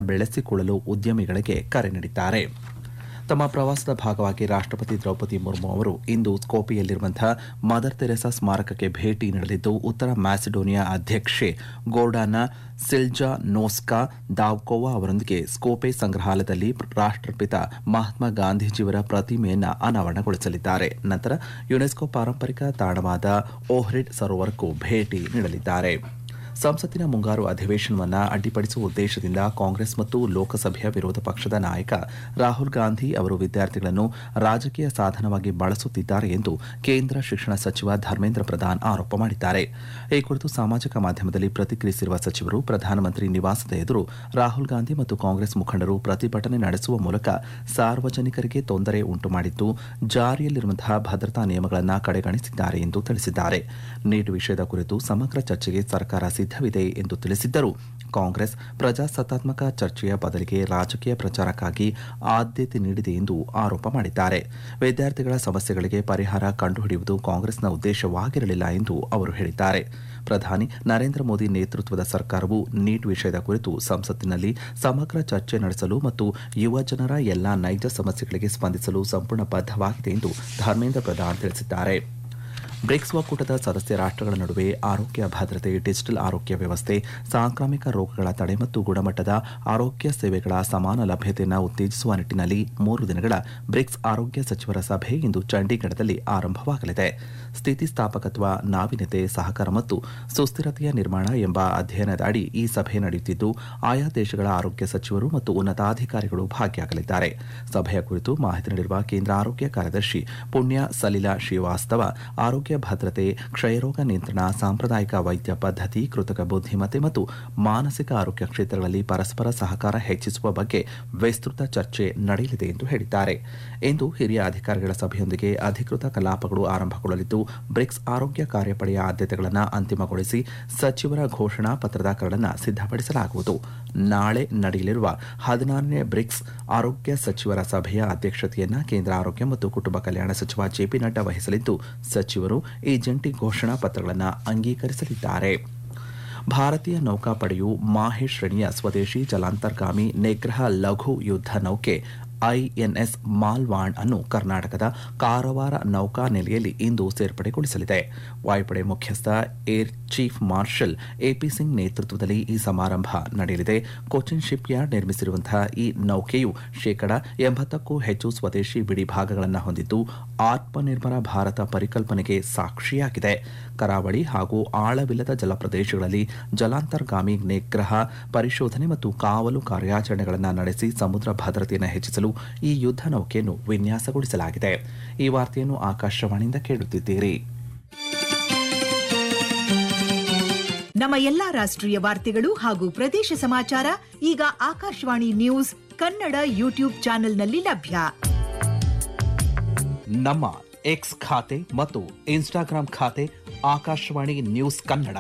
ಬೆಳೆಸಿಕೊಳ್ಳಲು ಉದ್ಯಮಿಗಳಿಗೆ ಕರೆ ನೀಡಿದ್ದಾರೆ ತಮ್ಮ ಪ್ರವಾಸದ ಭಾಗವಾಗಿ ರಾಷ್ಟ್ರಪತಿ ದ್ರೌಪದಿ ಮುರ್ಮು ಅವರು ಇಂದು ಸ್ಕೋಪಿಯಲ್ಲಿರುವಂತಹ ಮದರ್ ತೆರೆಸಾ ಸ್ಮಾರಕಕ್ಕೆ ಭೇಟಿ ನೀಡಲಿದ್ದು ಉತ್ತರ ಮ್ಯಾಸಿಡೋನಿಯಾ ಅಧ್ಯಕ್ಷೆ ಗೋರ್ಡಾನ ಸಿಲ್ಜಾ ನೋಸ್ಕಾ ದಾವ್ಕೋವಾ ಅವರೊಂದಿಗೆ ಸ್ಕೋಪೆ ಸಂಗ್ರಹಾಲಯದಲ್ಲಿ ರಾಷ್ಟ್ರಪಿತ ಮಹಾತ್ಮ ಗಾಂಧೀಜಿಯವರ ಪ್ರತಿಮೆಯನ್ನು ಅನಾವರಣಗೊಳಿಸಲಿದ್ದಾರೆ ನಂತರ ಯುನೆಸ್ಕೋ ಪಾರಂಪರಿಕ ತಾಣವಾದ ಓಹ್ರಿಡ್ ಸರೋವರಕ್ಕೂ ಭೇಟಿ ನೀಡಲಿದ್ದಾರೆ ಸಂಸತ್ತಿನ ಮುಂಗಾರು ಅಧಿವೇಶನವನ್ನು ಅಡ್ಡಿಪಡಿಸುವ ಉದ್ದೇಶದಿಂದ ಕಾಂಗ್ರೆಸ್ ಮತ್ತು ಲೋಕಸಭೆಯ ವಿರೋಧ ಪಕ್ಷದ ನಾಯಕ ರಾಹುಲ್ ಗಾಂಧಿ ಅವರು ವಿದ್ಯಾರ್ಥಿಗಳನ್ನು ರಾಜಕೀಯ ಸಾಧನವಾಗಿ ಬಳಸುತ್ತಿದ್ದಾರೆ ಎಂದು ಕೇಂದ್ರ ಶಿಕ್ಷಣ ಸಚಿವ ಧರ್ಮೇಂದ್ರ ಪ್ರಧಾನ್ ಆರೋಪ ಮಾಡಿದ್ದಾರೆ ಈ ಕುರಿತು ಸಾಮಾಜಿಕ ಮಾಧ್ಯಮದಲ್ಲಿ ಪ್ರತಿಕ್ರಿಯಿಸಿರುವ ಸಚಿವರು ಪ್ರಧಾನಮಂತ್ರಿ ನಿವಾಸದ ಎದುರು ರಾಹುಲ್ ಗಾಂಧಿ ಮತ್ತು ಕಾಂಗ್ರೆಸ್ ಮುಖಂಡರು ಪ್ರತಿಭಟನೆ ನಡೆಸುವ ಮೂಲಕ ಸಾರ್ವಜನಿಕರಿಗೆ ತೊಂದರೆ ಉಂಟು ಮಾಡಿದ್ದು ಜಾರಿಯಲ್ಲಿರುವಂತಹ ಭದ್ರತಾ ನಿಯಮಗಳನ್ನು ಕಡೆಗಣಿಸಿದ್ದಾರೆ ಎಂದು ತಿಳಿಸಿದ್ದಾರೆ ನೀಟ್ ವಿಷಯದ ಕುರಿತು ಸಮಗ್ರ ಚರ್ಚೆಗೆ ಸರ್ಕಾರ ಸಿದ್ಧವಿದೆ ಎಂದು ತಿಳಿಸಿದ್ದರು ಕಾಂಗ್ರೆಸ್ ಪ್ರಜಾಸತ್ತಾತ್ಮಕ ಚರ್ಚೆಯ ಬದಲಿಗೆ ರಾಜಕೀಯ ಪ್ರಚಾರಕ್ಕಾಗಿ ಆದ್ಯತೆ ನೀಡಿದೆ ಎಂದು ಆರೋಪ ಮಾಡಿದ್ದಾರೆ ವಿದ್ಯಾರ್ಥಿಗಳ ಸಮಸ್ಯೆಗಳಿಗೆ ಪರಿಹಾರ ಕಂಡುಹಿಡಿಯುವುದು ಕಾಂಗ್ರೆಸ್ನ ಉದ್ದೇಶವಾಗಿರಲಿಲ್ಲ ಎಂದು ಅವರು ಹೇಳಿದ್ದಾರೆ ಪ್ರಧಾನಿ ನರೇಂದ್ರ ಮೋದಿ ನೇತೃತ್ವದ ಸರ್ಕಾರವು ನೀಟ್ ವಿಷಯದ ಕುರಿತು ಸಂಸತ್ತಿನಲ್ಲಿ ಸಮಗ್ರ ಚರ್ಚೆ ನಡೆಸಲು ಮತ್ತು ಯುವ ಜನರ ಎಲ್ಲಾ ನೈಜ ಸಮಸ್ಯೆಗಳಿಗೆ ಸ್ಪಂದಿಸಲು ಸಂಪೂರ್ಣ ಬದ್ಧವಾಗಿದೆ ಎಂದು ಧರ್ಮೇಂದ್ರ ಪ್ರಧಾನ್ ತಿಳಿಸಿದ್ದಾರೆ ಬ್ರಿಕ್ಸ್ ಒಕ್ಕೂಟದ ಸದಸ್ಯ ರಾಷ್ಟ್ರಗಳ ನಡುವೆ ಆರೋಗ್ಯ ಭದ್ರತೆ ಡಿಜಿಟಲ್ ಆರೋಗ್ಯ ವ್ಯವಸ್ಥೆ ಸಾಂಕ್ರಾಮಿಕ ರೋಗಗಳ ತಡೆ ಮತ್ತು ಗುಣಮಟ್ಟದ ಆರೋಗ್ಯ ಸೇವೆಗಳ ಸಮಾನ ಲಭ್ಯತೆಯನ್ನು ಉತ್ತೇಜಿಸುವ ನಿಟ್ಟಿನಲ್ಲಿ ಮೂರು ದಿನಗಳ ಬ್ರಿಕ್ಸ್ ಆರೋಗ್ಯ ಸಚಿವರ ಸಭೆ ಇಂದು ಚಂಡೀಗಢದಲ್ಲಿ ಆರಂಭವಾಗಲಿದೆ ಸ್ಥಿತಿಸ್ಥಾಪಕತ್ವ ನಾವೀನ್ಯತೆ ಸಹಕಾರ ಮತ್ತು ಸುಸ್ಥಿರತೆಯ ನಿರ್ಮಾಣ ಎಂಬ ಅಧ್ಯಯನದ ಅಡಿ ಈ ಸಭೆ ನಡೆಯುತ್ತಿದ್ದು ಆಯಾ ದೇಶಗಳ ಆರೋಗ್ಯ ಸಚಿವರು ಮತ್ತು ಉನ್ನತಾಧಿಕಾರಿಗಳು ಭಾಗಿಯಾಗಲಿದ್ದಾರೆ ಸಭೆಯ ಕುರಿತು ಮಾಹಿತಿ ನೀಡಿರುವ ಕೇಂದ್ರ ಆರೋಗ್ಯ ಕಾರ್ಯದರ್ಶಿ ಪುಣ್ಯ ಸಲಿಲಾ ಶ್ರೀವಾಸ್ತವ ಆರೋಗ್ಯ ಭದ್ರತೆ ಕ್ಷಯರೋಗ ನಿಯಂತ್ರಣ ಸಾಂಪ್ರದಾಯಿಕ ವೈದ್ಯ ಪದ್ಧತಿ ಕೃತಕ ಬುದ್ಧಿಮತ್ತೆ ಮತ್ತು ಮಾನಸಿಕ ಆರೋಗ್ಯ ಕ್ಷೇತ್ರಗಳಲ್ಲಿ ಪರಸ್ಪರ ಸಹಕಾರ ಹೆಚ್ಚಿಸುವ ಬಗ್ಗೆ ವಿಸ್ತೃತ ಚರ್ಚೆ ನಡೆಯಲಿದೆ ಎಂದು ಹೇಳಿದ್ದಾರೆ ಇಂದು ಹಿರಿಯ ಅಧಿಕಾರಿಗಳ ಸಭೆಯೊಂದಿಗೆ ಅಧಿಕೃತ ಕಲಾಪಗಳು ಆರಂಭಗೊಳ್ಳಲಿದ್ದು ಬ್ರಿಕ್ಸ್ ಆರೋಗ್ಯ ಕಾರ್ಯಪಡೆಯ ಆದ್ಯತೆಗಳನ್ನು ಅಂತಿಮಗೊಳಿಸಿ ಸಚಿವರ ಘೋಷಣಾ ಪತ್ರದ ಕರಡನ್ನು ಸಿದ್ಧಪಡಿಸಲಾಗುವುದು ನಾಳೆ ನಡೆಯಲಿರುವ ಹದಿನಾರನೇ ಬ್ರಿಕ್ಸ್ ಆರೋಗ್ಯ ಸಚಿವರ ಸಭೆಯ ಅಧ್ಯಕ್ಷತೆಯನ್ನು ಕೇಂದ್ರ ಆರೋಗ್ಯ ಮತ್ತು ಕುಟುಂಬ ಕಲ್ಯಾಣ ಸಚಿವ ಜೆಪಿ ನಡ್ಡಾ ವಹಿಸಲಿದ್ದು ಸಚಿವರು ಈ ಜಂಟಿ ಘೋಷಣಾ ಪತ್ರಗಳನ್ನು ಅಂಗೀಕರಿಸಲಿದ್ದಾರೆ ಭಾರತೀಯ ನೌಕಾಪಡೆಯು ಮಾಹೆ ಶ್ರೇಣಿಯ ಸ್ವದೇಶಿ ಜಲಾಂತರ್ಗಾಮಿ ನಿಗ್ರಹ ಲಘು ಯುದ್ಧ ನೌಕೆ ಐಎನ್ಎಸ್ ಮಾಲ್ವಾಂಡ್ ಅನ್ನು ಕರ್ನಾಟಕದ ಕಾರವಾರ ನೌಕಾ ನೆಲೆಯಲ್ಲಿ ಇಂದು ಸೇರ್ಪಡೆಗೊಳಿಸಲಿದೆ ವಾಯುಪಡೆ ಮುಖ್ಯಸ್ಥ air chief marshal AP Singh ನೇತೃತ್ವದಲ್ಲಿ ಈ ಸಮಾರಂಭ ನಡೆಯಲಿದೆ ಕೊಚ್ಚಿನ್ ಶಿಪ್ ಯಾರ್ಡ್ ನಿರ್ಮಿಸಿರುವಂತಹ ಈ ನೌಕೆಯು ಶೇಕಡ ಎಂಬತ್ತಕ್ಕೂ ಹೆಚ್ಚು ಸ್ವದೇಶಿ ಬಿಡಿಭಾಗಗಳನ್ನು ಹೊಂದಿದ್ದು ಆತ್ಮನಿರ್ಭರ ಭಾರತ ಪರಿಕಲ್ಪನೆಗೆ ಸಾಕ್ಷಿಯಾಗಿದೆ ಕರಾವಳಿ ಹಾಗೂ ಆಳವಿಲ್ಲದ ಜಲಪ್ರದೇಶಗಳಲ್ಲಿ ಜಲಾಂತರ್ಗಾಮಿ ನಿಗ್ರಹ ಪರಿಶೋಧನೆ ಮತ್ತು ಕಾವಲು ಕಾರ್ಯಾಚರಣೆಗಳನ್ನು ನಡೆಸಿ ಸಮುದ್ರ ಭದ್ರತೆಯನ್ನು ಹೆಚ್ಚಿಸಲು ಈ ಯುದ್ಧ ನೌಕೆಯನ್ನು ವಿನ್ಯಾಸಗೊಳಿಸಲಾಗಿದೆ ಈ ವಾರ್ತೆಯನ್ನು ಆಕಾಶವಾಣಿಯಿಂದ ಕೇಳುತ್ತಿದ್ದೀರಿ ನಮ್ಮ ಎಲ್ಲಾ ರಾಷ್ಟ್ರೀಯ ವಾರ್ತೆಗಳು ಹಾಗೂ ಪ್ರದೇಶ ಸಮಾಚಾರ ಈಗ ಆಕಾಶವಾಣಿ ನ್ಯೂಸ್ ಕನ್ನಡ ಯೂಟ್ಯೂಬ್ ಚಾನೆಲ್ನಲ್ಲಿ ಲಭ್ಯ ನಮ್ಮ ಎಕ್ಸ್ ಖಾತೆ ಮತ್ತು ಇನ್ಸ್ಟಾಗ್ರಾಂ ಖಾತೆ ಆಕಾಶವಾಣಿ ನ್ಯೂಸ್ ಕನ್ನಡ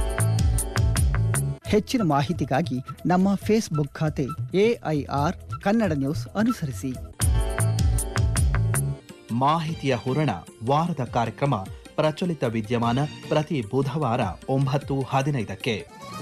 ಹೆಚ್ಚಿನ ಮಾಹಿತಿಗಾಗಿ ನಮ್ಮ ಫೇಸ್ಬುಕ್ ಖಾತೆ ಎಐಆರ್ ಕನ್ನಡ ನ್ಯೂಸ್ ಅನುಸರಿಸಿ ಮಾಹಿತಿಯ ಹೂರಣ ವಾರದ ಕಾರ್ಯಕ್ರಮ ಪ್ರಚಲಿತ ವಿದ್ಯಮಾನ ಪ್ರತಿ ಬುಧವಾರ ಒಂಬತ್ತು ಹದಿನೈದಕ್ಕೆ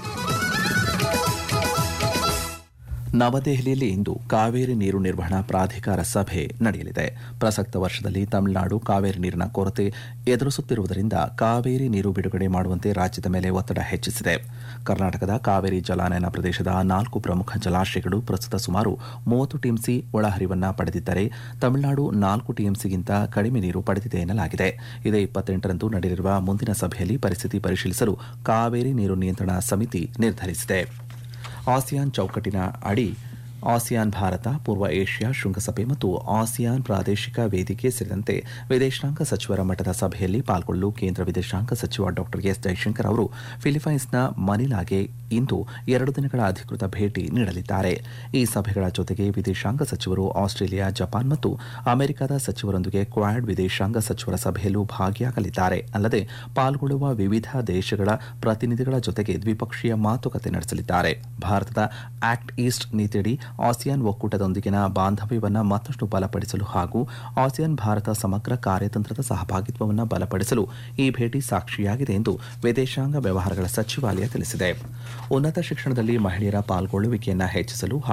ನವದೆಹಲಿಯಲ್ಲಿ ಇಂದು ಕಾವೇರಿ ನೀರು ನಿರ್ವಹಣಾ ಪ್ರಾಧಿಕಾರ ಸಭೆ ನಡೆಯಲಿದೆ ಪ್ರಸಕ್ತ ವರ್ಷದಲ್ಲಿ ತಮಿಳುನಾಡು ಕಾವೇರಿ ನೀರಿನ ಕೊರತೆ ಎದುರಿಸುತ್ತಿರುವುದರಿಂದ ಕಾವೇರಿ ನೀರು ಬಿಡುಗಡೆ ಮಾಡುವಂತೆ ರಾಜ್ಯದ ಮೇಲೆ ಒತ್ತಡ ಹೆಚ್ಚಿಸಿದೆ ಕರ್ನಾಟಕದ ಕಾವೇರಿ ಜಲಾನಯನ ಪ್ರದೇಶದ ನಾಲ್ಕು ಪ್ರಮುಖ ಜಲಾಶಯಗಳು ಪ್ರಸ್ತುತ ಸುಮಾರು ಮೂವತ್ತು ಟಿಎಂಸಿ ಒಳಹರಿವನ್ನ ಪಡೆದಿದ್ದರೆ ತಮಿಳುನಾಡು ನಾಲ್ಕು ಟಿಎಂಸಿಗಿಂತ ಕಡಿಮೆ ನೀರು ಪಡೆದಿದೆ ಎನ್ನಲಾಗಿದೆ ಇದೇ ಇಪ್ಪತ್ತೆಂಟರಂದು ನಡೆಯಲಿರುವ ಮುಂದಿನ ಸಭೆಯಲ್ಲಿ ಪರಿಸ್ಥಿತಿ ಪರಿಶೀಲಿಸಲು ಕಾವೇರಿ ನೀರು ನಿಯಂತ್ರಣ ಸಮಿತಿ ನಿರ್ಧರಿಸಿದೆ ಆಸಿಯಾನ್ ಚೌಕಟ್ಟಿನ ಅಡಿ ಆಸಿಯಾನ್ ಭಾರತ ಪೂರ್ವ ಏಷ್ಯಾ ಶೃಂಗಸಭೆ ಮತ್ತು ಆಸಿಯಾನ್ ಪ್ರಾದೇಶಿಕ ವೇದಿಕೆ ಸೇರಿದಂತೆ ವಿದೇಶಾಂಗ ಸಚಿವರ ಮಟ್ಟದ ಸಭೆಯಲ್ಲಿ ಪಾಲ್ಗೊಳ್ಳಲು ಕೇಂದ್ರ ವಿದೇಶಾಂಗ ಸಚಿವ ಡಾ ಎಸ್ ಜೈಶಂಕರ್ ಅವರು ಫಿಲಿಪೈನ್ಸ್ನ ಮನಿಲಾಗೆ ಇಂದು ಎರಡು ದಿನಗಳ ಅಧಿಕೃತ ಭೇಟಿ ನೀಡಲಿದ್ದಾರೆ ಈ ಸಭೆಗಳ ಜೊತೆಗೆ ವಿದೇಶಾಂಗ ಸಚಿವರು ಆಸ್ಟ್ರೇಲಿಯಾ ಜಪಾನ್ ಮತ್ತು ಅಮೆರಿಕದ ಸಚಿವರೊಂದಿಗೆ ಕ್ವಾಡ್ ವಿದೇಶಾಂಗ ಸಚಿವರ ಸಭೆಯಲ್ಲೂ ಭಾಗಿಯಾಗಲಿದ್ದಾರೆ ಅಲ್ಲದೆ ಪಾಲ್ಗೊಳ್ಳುವ ವಿವಿಧ ದೇಶಗಳ ಪ್ರತಿನಿಧಿಗಳ ಜೊತೆಗೆ ದ್ವಿಪಕ್ಷೀಯ ಮಾತುಕತೆ ನಡೆಸಲಿದ್ದಾರೆ ಭಾರತದ ಆಕ್ಟ್ ಈಸ್ಟ್ ನೀತಿಯಡಿ ಆಸಿಯಾನ್ ಒಕ್ಕೂಟದೊಂದಿಗಿನ ಬಾಂಧವ್ಯವನ್ನು ಮತ್ತಷ್ಟು ಬಲಪಡಿಸಲು ಹಾಗೂ ಆಸಿಯಾನ್ ಭಾರತ ಸಮಗ್ರ ಕಾರ್ಯತಂತ್ರದ ಸಹಭಾಗಿತ್ವವನ್ನು ಬಲಪಡಿಸಲು ಈ ಭೇಟಿ ಸಾಕ್ಷಿಯಾಗಿದೆ ಎಂದು ವಿದೇಶಾಂಗ ವ್ಯವಹಾರಗಳ ಸಚಿವಾಲಯ ತಿಳಿಸಿದೆ ಉನ್ನತ ಶಿಕ್ಷಣದಲ್ಲಿ ಮಹಿಳೆಯರ ಪಾಲ್ಗೊಳ್ಳುವಿಕೆಯನ್ನು ಹೆಚ್ಚಿಸಲು